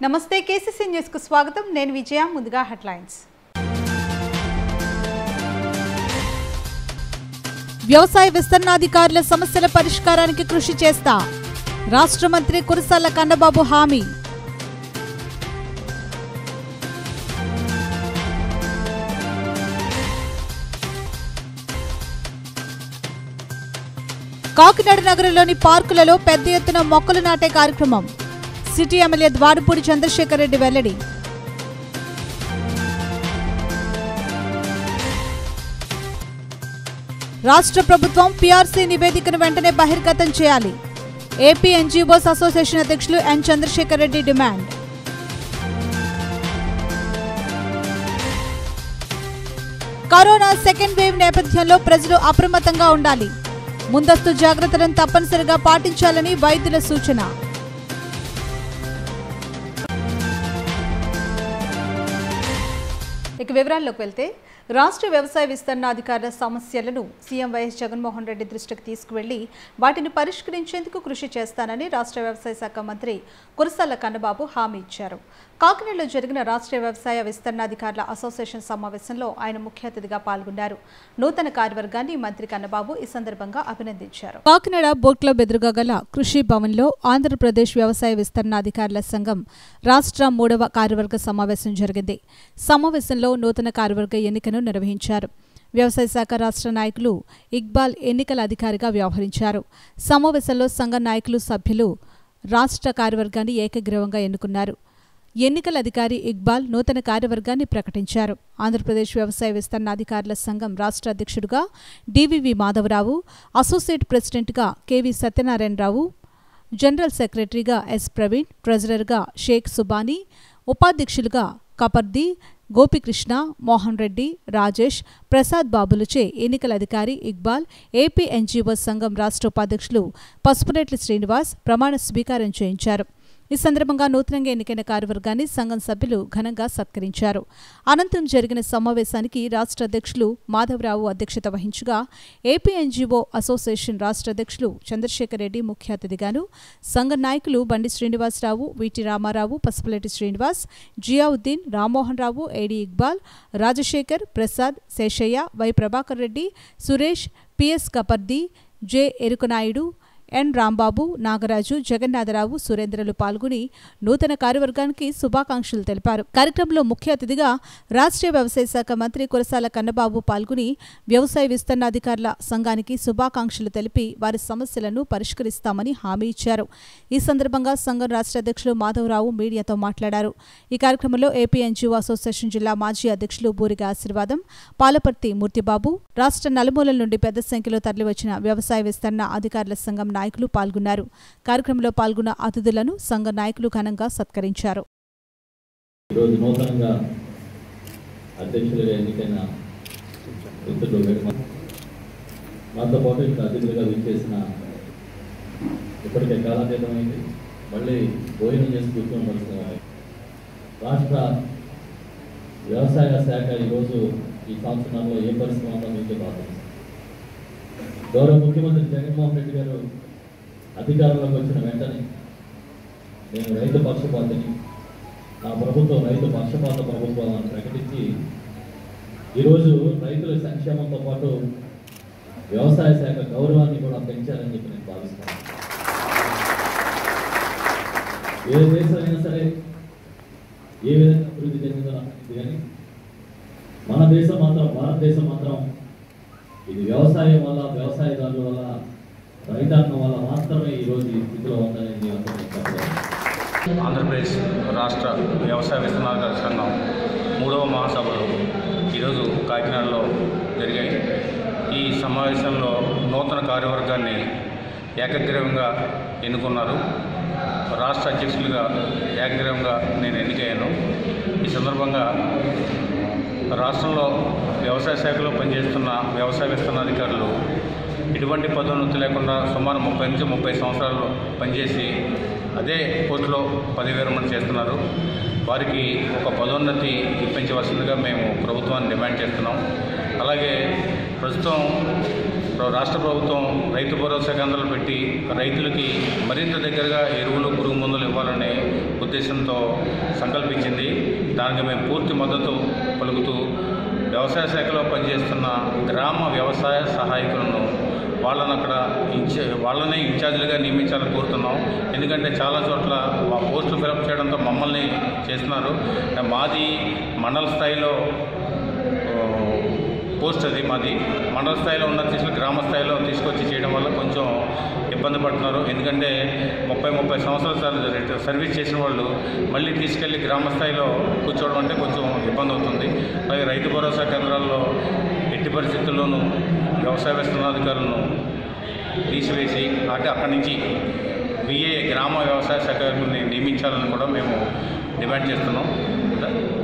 నమస్తే KCC news కు స్వాగతం నేను విజయ ముందుగా హెడ్లైన్స్ వ్యవసాయ విస్తరణాధికారుల సమస్యల పరిష్కారానికి కృషి చేస్తా రాష్ట్ర మంత్రి కురసాల కన్నబాబు హామీ కాకినాడ నగరంలోని పార్కులలో పెద్ద ఎత్తున మొక్కలు నాటే కార్యక్రమం సిటీ ఎమ్మెల్యే ద్వారపూడి చంద్రశేఖర్ రెడ్డి వెల్లడి రాష్ట్ర ప్రభుత్వం పీఆర్సీ నివేదికను వెంటనే బహిర్గతం చేయాలి ఏపీ ఎన్జీఓస్ అసోసియేషన్ అధ్యక్షులు N Chandrasekhar Reddy demand corona second wave నేపథ్యంలో ప్రజలు అప్రమత్తంగా ఉండాలి ముందస్తు జాగ్రత్తలను తప్పనిసరిగా పాటించాలని వైద్యుల సూచన ఇక వివరాల్లోకి వెళ్తే రాష్ట్ర వ్యవసాయ విస్తరణ అధికారుల సమస్యలను సీఎం వైఎస్ జగన్మోహన్ రెడ్డి దృష్టికి తీసుకువెళ్లి వాటిని పరిష్కరించేందుకు కృషి చేస్తానని రాష్ట్ర వ్యవసాయ శాఖ మంత్రి కురసాల కన్నబాబు హామీ ఇచ్చారు కాకినాడలో జరిగిన రాష్ట్ర వ్యవసాయ విస్తరణాధికారుల అసోసియేషన్ సమావేశంలో ఆయన ముఖ్య అతిథిగా పాల్గొన్నారు నూతన కార్యవర్గాన్ని మంత్రి కన్నబాబు ఈ సందర్భంగా అభినందించారు కాకినాడ బోట్ క్లబ్ ఎదురుగా గల కృషి భవన్లో ఆంధ్రప్రదేశ్ వ్యవసాయ విస్తరణాధికారుల సంఘం రాష్ట్ర మూడవ కార్యవర్గ సమావేశం జరిగింది సమావేశంలో నూతన కార్యవర్గ ఎన్నికను నిర్వహించారు వ్యవసాయ శాఖ రాష్ట్ర నాయకులు ఇక్బాల్ ఎన్నికల అధికారిగా వ్యవహరించారు సమావేశంలో సంఘ నాయకులు సభ్యులు రాష్ట్ర కార్యవర్గాన్ని ఏకగ్రీవంగా ఎన్నుకున్నారు ఎన్నికల అధికారి ఇక్బాల్ నూతన కార్యవర్గాన్ని ప్రకటించారు ఆంధ్రప్రదేశ్ వ్యవసాయ విస్తరణాధికారుల సంఘం రాష్ట్ర అధ్యక్షుడిగా డివివి మాధవరావు అసోసియేట్ ప్రెసిడెంట్గా కెవి సత్యనారాయణరావు జనరల్ సెక్రటరీగా ఎస్ ప్రవీణ్ ట్రెజరర్గా షేక్ సుబానీ ఉపాధ్యక్షులుగా కపర్ది గోపికృష్ణ మోహన్ రెడ్డి రాజేష్ ప్రసాద్ బాబులచే ఎన్నికల అధికారి ఇక్బాల్ ఏపీ ఎన్జీఓ సంఘం రాష్ట్ర ఉపాధ్యక్షులు పసుపురెడ్డి శ్రీనివాస్ ప్రమాణ స్వీకారం చేయించారు ఈ సందర్భంగా నూతనంగా ఎన్నికైన కార్యవర్గాన్ని సంఘం సభ్యులు ఘనంగా సత్కరించారు అనంతరం జరిగిన సమావేశానికి రాష్ట్ర అధ్యక్షులు మాధవరావు అధ్యక్షత వహించగా ఏపీ ఎన్జీఓ అసోసియేషన్ రాష్ట్ర అధ్యక్షులు చంద్రశేఖర్ రెడ్డి ముఖ్య అతిథిగాను సంఘ నాయకులు Bandi Srinivasarao VT Ramarao Pasupuleti Srinivas Ziauddin Rammohan Rao AD Iqbal Rajasekhar Prasad Seshaiah Y Prabhakar Reddy Suresh PS Kapardi J Erukanaidu N Rambabu Nagaraju Jagannatharao సురేంద్రలు పాల్గొని నూతన కార్యవర్గానికి శుభాకాంక్షలు తెలిపారు కార్యక్రమంలో ముఖ్య అతిథిగా రాష్ట్రీయ వ్యవసాయ శాఖ మంత్రి కురసాల కన్నబాబు పాల్గొని వ్యవసాయ విస్తరణాధికారుల సంఘానికి శుభాకాంక్షలు తెలిపి వారి సమస్యలను పరిష్కరిస్తామని హామీ ఇచ్చారు ఈ సందర్భంగా సంఘం రాష్ట్ర అధ్యక్షులు మాధవరావు మీడియాతో మాట్లాడారు ఈ కార్యక్రమంలో ఏపీ ఎన్జీఓ అసోసియేషన్ జిల్లా మాజీ అధ్యక్షులు బూరిగా ఆశీర్వాదం పాలపర్తి మూర్తిబాబు రాష్ట్ర నలుమూలల నుండి పెద్ద సంఖ్యలో తరలివచ్చిన వ్యవసాయ విస్తరణ అధికారుల సంఘం నాయకులు పాల్గొన్నారు కార్యక్రమంలో పాల్గొన్న అతిథులను సంఘ నాయకులు ఘనంగా సత్కరించారు ఈరోజు నూతనంగా అధ్యక్షులుగా ఎన్నికైన మిత్రులు వెనుమ మాతో పాటు ఇక్కడ అతిథులుగా విచ్చేసిన ఇప్పటికే కాలాతీతమైంది మళ్ళీ భోజనం చేసి కూర్చోవలసిన రాష్ట్ర వ్యవసాయ శాఖ ఈరోజు ఈ సంవత్సరంలో ఏ పరిస్థితి ఉందో మీకే బాధ గౌరవ ముఖ్యమంత్రి జగన్మోహన్ రెడ్డి గారు అధికారంలోకి వచ్చిన వెంటనే నేను రైతు పక్షపాతిని నా ప్రభుత్వం రైతు పక్షపాత ప్రభుత్వం అని ప్రకటించి ఈరోజు రైతుల సంక్షేమంతో పాటు వ్యవసాయ శాఖ గౌరవాన్ని కూడా పెంచాలని చెప్పి నేను భావిస్తాను ఏ దేశమైనా సరే ఏ విధంగా అభివృద్ధి చెందిందో నాకు తెలియదు కానీ మన దేశం మాత్రం భారతదేశం మాత్రం ఇది వ్యవసాయం వల్ల వ్యవసాయదారుల వల్ల రైతాంగం వల్ల మాత్రమే ఈరోజు ఈ స్థితిలో ఉందని నేను చెప్పలేదు ఆంధ్రప్రదేశ్ రాష్ట్ర వ్యవసాయ విస్తరణాధికారుల సంఘం మూడవ మహాసభలు ఈరోజు కాకినాడలో జరిగాయి ఈ సమావేశంలో నూతన కార్యవర్గాన్ని ఏకగ్రీవంగా ఎన్నుకున్నారు రాష్ట్ర అధ్యక్షులుగా ఏకగ్రీవంగా నేను ఎన్నికయ్యాను ఈ సందర్భంగా రాష్ట్రంలో వ్యవసాయ శాఖలో పనిచేస్తున్న వ్యవసాయ విస్తరణాధికారులు ఎటువంటి పదోన్నతి లేకుండా సుమారు ముప్పై నుంచి ముప్పై సంవత్సరాలు పనిచేసి అదే పోస్టులో పదవి విరమణ చేస్తున్నారు వారికి ఒక పదోన్నతి ఇప్పించవలసిందిగా మేము ప్రభుత్వాన్ని డిమాండ్ చేస్తున్నాం అలాగే ప్రస్తుతం రాష్ట్ర ప్రభుత్వం రైతు భరోసా కేంద్రాలు పెట్టి రైతులకి మరింత దగ్గరగా ఎరువులు పురుగు మందులు ఇవ్వాలనే ఉద్దేశంతో సంకల్పించింది దానికి మేము పూర్తి మద్దతు పలుకుతూ వ్యవసాయ శాఖలో పనిచేస్తున్న గ్రామ వ్యవసాయ సహాయకులను వాళ్ళని అక్కడ ఇన్ఛా వాళ్ళనే ఇన్ఛార్జీలుగా నియమించాలని కోరుతున్నాం ఎందుకంటే చాలా చోట్ల మా పోస్టులు ఫిలప్ చేయడంతో మమ్మల్ని చేస్తున్నారు మాది మండల స్థాయిలో ఆ, పోస్ట్ అది మాది మండల స్థాయిలో ఉన్న తీసుకు గ్రామ స్థాయిలో తీసుకొచ్చి చేయడం వల్ల కొంచెం ఇబ్బంది పడుతున్నారు ఎందుకంటే ముప్పై ముప్పై సంవత్సరాలు సర్- సర్వీస్ చేసిన వాళ్ళు మళ్ళీ తీసుకెళ్ళి గ్రామ స్థాయిలో కూర్చోవడం అంటే కొంచెం ఇబ్బంది అవుతుంది అలాగే రైతు భరోసా కేంద్రాల్లో ఎట్టి పరిస్థితుల్లోనూ వ్యవసాయ విస్తరణాధికారులను తీసివేసి అంటే అక్కడి నుంచి విఏ గ్రామ వ్యవసాయ శాఖని నియమించాలని కూడా మేము డిమాండ్ చేస్తున్నాం